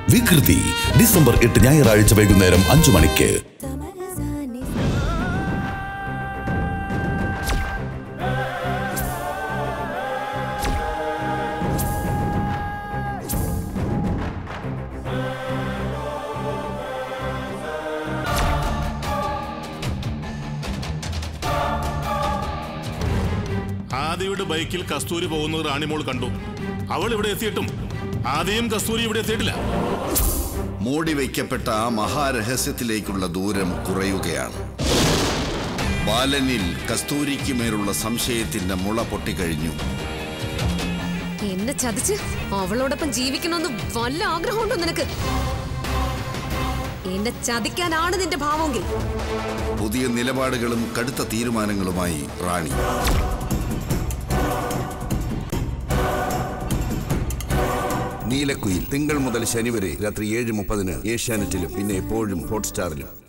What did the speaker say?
വികൃതി ഡിസംബർ എട്ട് ഞായറാഴ്ച വൈകുന്നേരം അഞ്ചു മണിക്ക് ആദിയുടെ ബൈക്കിൽ കസ്തൂരി പോകുന്നത് റാണിമോൾ കണ്ടു അവൾ ഇവിടെ എത്തിയിട്ടും ആദിയും കസ്തൂരി ഇവിടെ എത്തിയിട്ടില്ല മൂടി വയ്ക്കപ്പെട്ട ആ മഹാരഹസ്യത്തിലേക്കുള്ള ദൂരം കുറയുകയാണ് ബാലനിൽ കസ്തൂരിക്ക് മേലുള്ള സംശയത്തിന്റെ മുള പൊട്ടിക്കഴിഞ്ഞു എന്നെ ചതിച്ച് അവളോടൊപ്പം ജീവിക്കണമെന്ന് വല്ല ആഗ്രഹമുണ്ടോ നിനക്ക് എന്നെ ചതിക്കാനാണ് നിന്റെ ഭാവമെങ്കിൽ പുതിയ നിലപാടുകളും കടുത്ത തീരുമാനങ്ങളുമായി റാണി നീലക്കുയിൽ തിങ്കൾ മുതൽ ശനി വരെ രാത്രി ഏഴ് മുപ്പതിന് ഏഷ്യാനെറ്റിലും പിന്നെ എപ്പോഴും ഹോട്ട്സ്റ്റാറിലും